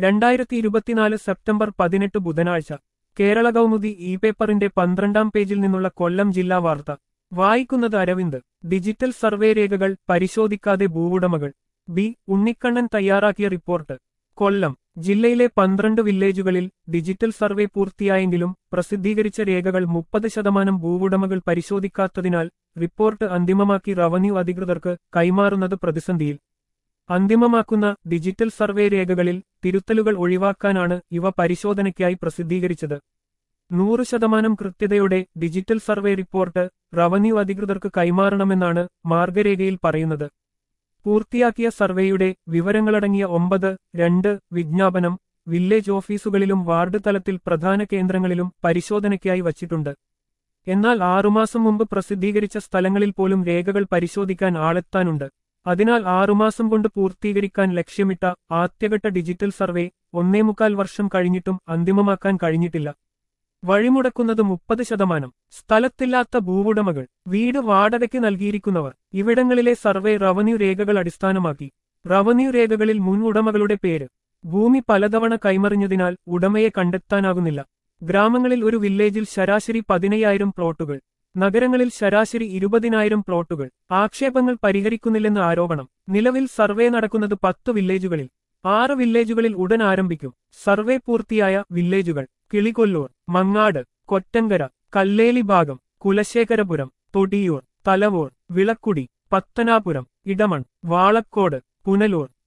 രണ്ടായിരത്തി ഇരുപത്തിനാല് സെപ്റ്റംബർ പതിനെട്ട് ബുധനാഴ്ച കേരള കൗമുദി ഇ പേപ്പറിന്റെ പന്ത്രണ്ടാം പേജിൽ നിന്നുള്ള കൊല്ലം ജില്ലാ വാർത്ത വായിക്കുന്നത് അരവിന്ദ് ഡിജിറ്റൽ സർവേ രേഖകൾ പരിശോധിക്കാതെ ഭൂവുടമകൾ ബി ഉണ്ണിക്കണ്ണൻ തയ്യാറാക്കിയ റിപ്പോർട്ട് കൊല്ലം ജില്ലയിലെ പന്ത്രണ്ട് വില്ലേജുകളിൽ ഡിജിറ്റൽ സർവേ പൂർത്തിയായെങ്കിലും പ്രസിദ്ധീകരിച്ച രേഖകൾ മുപ്പത് ശതമാനം ഭൂവുടമകൾ പരിശോധിക്കാത്തതിനാൽ റിപ്പോർട്ട് അന്തിമമാക്കി റവന്യൂ അധികൃതർക്ക് കൈമാറുന്നത് പ്രതിസന്ധിയിൽ അന്തിമമാക്കുന്ന ഡിജിറ്റൽ സർവേ രേഖകളിൽ തിരുത്തലുകൾ ഒഴിവാക്കാനാണ് ഇവ പരിശോധനയ്ക്കായി പ്രസിദ്ധീകരിച്ചത് നൂറ് ശതമാനം കൃത്യതയോടെ ഡിജിറ്റൽ സർവേ റിപ്പോർട്ട് റവന്യൂ അധികൃതർക്ക് കൈമാറണമെന്നാണ് മാർഗരേഖയിൽ പറയുന്നത് പൂർത്തിയാക്കിയ സർവേയുടെ വിവരങ്ങളടങ്ങിയ ഒമ്പത് രണ്ട് വിജ്ഞാപനം വില്ലേജ് ഓഫീസുകളിലും വാർഡ് തലത്തിൽ പ്രധാന കേന്ദ്രങ്ങളിലും പരിശോധനയ്ക്കായി വച്ചിട്ടുണ്ട് എന്നാൽ ആറുമാസം മുമ്പ് പ്രസിദ്ധീകരിച്ച സ്ഥലങ്ങളിൽ പോലും രേഖകൾ പരിശോധിക്കാൻ ആളെത്താനുണ്ട് അതിനാൽ ആറുമാസം കൊണ്ട് പൂർത്തീകരിക്കാൻ ലക്ഷ്യമിട്ട ആദ്യഘട്ട ഡിജിറ്റൽ സർവേ ഒന്നേമുക്കാൽ വർഷം കഴിഞ്ഞിട്ടും അന്തിമമാക്കാൻ കഴിഞ്ഞിട്ടില്ല വഴിമുടക്കുന്നത് മുപ്പത് ശതമാനം സ്ഥലത്തില്ലാത്ത ഭൂവുടമകൾ വീട് വാടകയ്ക്ക് നൽകിയിരിക്കുന്നവർ ഇവിടങ്ങളിലെ സർവേ റവന്യൂ രേഖകൾ അടിസ്ഥാനമാക്കി റവന്യൂ രേഖകളിൽ മുൻ ഉടമകളുടെ പേര് ഭൂമി പലതവണ കൈമറിഞ്ഞതിനാൽ ഉടമയെ കണ്ടെത്താനാകുന്നില്ല ഗ്രാമങ്ങളിൽ ഒരു വില്ലേജിൽ ശരാശരി പതിനയ്യായിരം പ്ലോട്ടുകൾ നഗരങ്ങളിൽ ശരാശരി ഇരുപതിനായിരം പ്ലോട്ടുകൾ ആക്ഷേപങ്ങൾ പരിഹരിക്കുന്നില്ലെന്ന് ആരോപണം നിലവിൽ സർവേ നടക്കുന്നത് പത്ത് വില്ലേജുകളിൽ ആറ് വില്ലേജുകളിൽ ഉടൻ ആരംഭിക്കും സർവേ പൂർത്തിയായ വില്ലേജുകൾ കിളികൊല്ലൂർ മങ്ങാട് കൊറ്റങ്കര കല്ലേലി ഭാഗം കുലശേഖരപുരം തൊടിയൂർ തലവൂർ വിളക്കുടി പത്തനാപുരം ഇടമൺ വാളക്കോട് പുനലൂർ